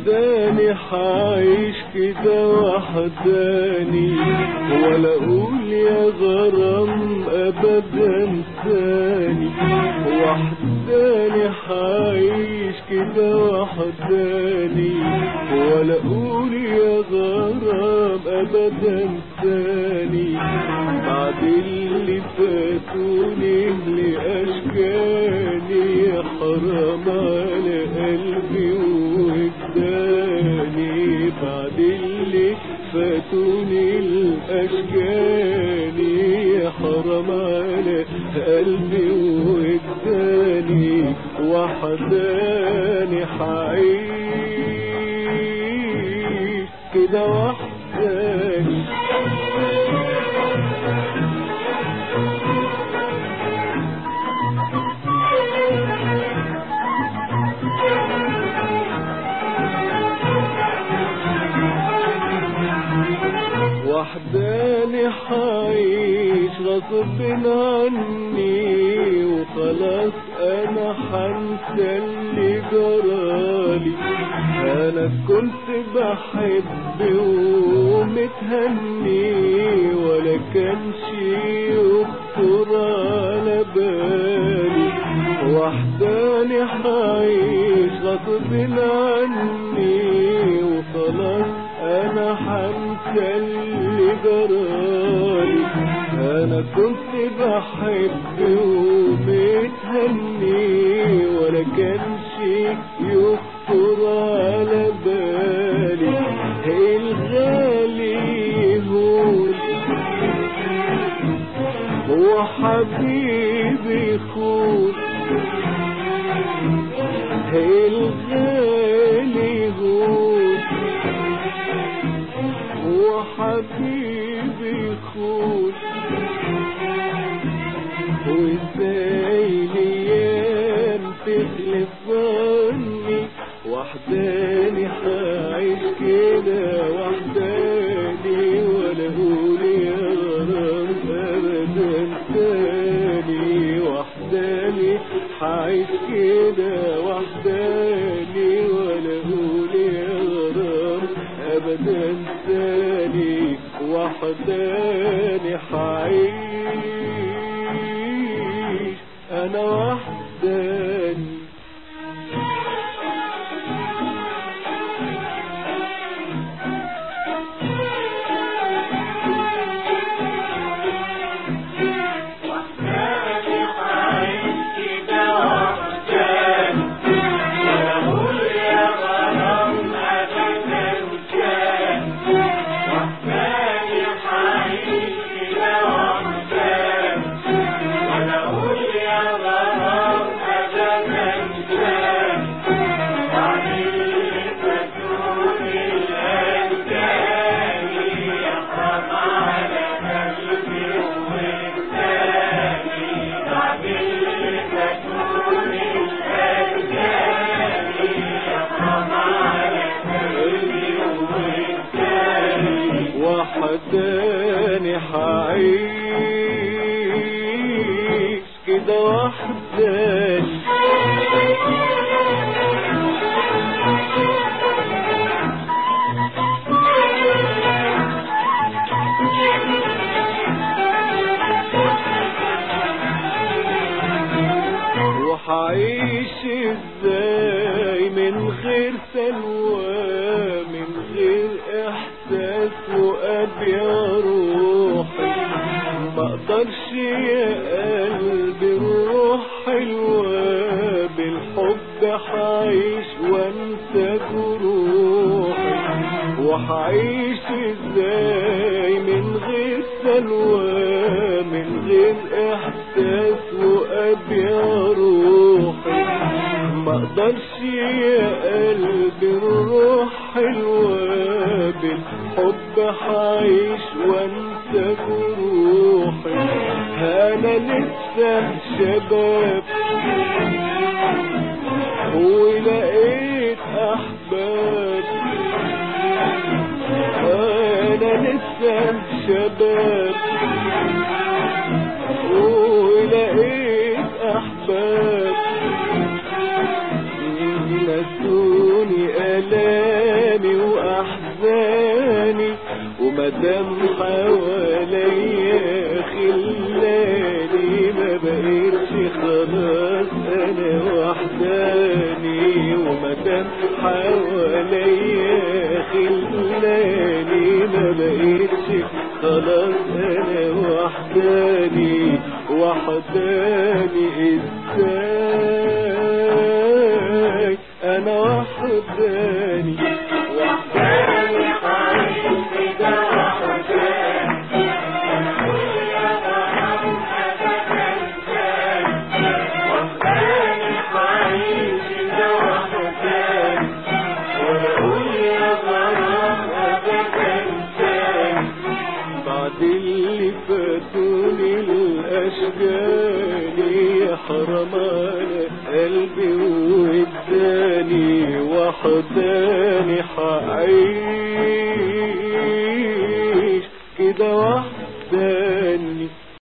وحداني حعيش كده وحداني ولا اقول يا غرام ابدا ثاني وحداني حعيش كده وحداني ولا اقول يا غرام ابدا ثاني بعد اللي فاتوني لاشكاني يا حرام على قلبي وجداني بعد اللي فاتوني الاشكاني يا حرام على قلبي وجداني وحداني حعيش كده وحداني وحداني حعيش غصب عني وخلاص انا حنسى اللي جرالي انا كنت بحب ومتهني ولا كان شي يخطر على بالي وحداني حعيش غصب عني وخلاص انا حنسى اللي جرالي انا كنت بحب ومتهني ولا كان شيء يخطر على بالي الغالي يهون هو حبيبي يخون الغالي يهون وحبيبي يخون وازاي الايام تخلف ظني وحداني حعيش كده وحداني ولا اقول يا غرام ابدا تاني وحداني حعيش كده وحداني ولا اقول يا غرام ابدا تاني وحداني حعيش انا وحداني وحداني حعيش كده وحداني وحعيش ازاي من غير سلوى من غير احساس وقلب يا روحي ما اقدرش يا قلبي الروح حلوة بالحب حعيش وانسى جروحي وحعيش ازاي من غير سلوى من غير احساس وقلب يا روحي ما اقدرش يا قلبي الروح حلوة بالحب حعيش وانسى جروحي انا لسه شباب ولقيت احباب انا لسه شباب ولقيت احباب نسوني فاتوني الامي واحزاني ومدام حواليا خلاني ما بقيتش خلاص انا وحداني ومدام حواليا خلاني ما بقيتش خلاص انا وحداني وحداني ازاي انا وحداني وحداني عايش كده وحداني يا غرام أبدا تاني وحداني عايش كده وحداني وأقول يا غرام أبدا تاني بعد اللي فاتوني الاشجاني حرام على قلبي واداني وحداني حعيش كده وحداني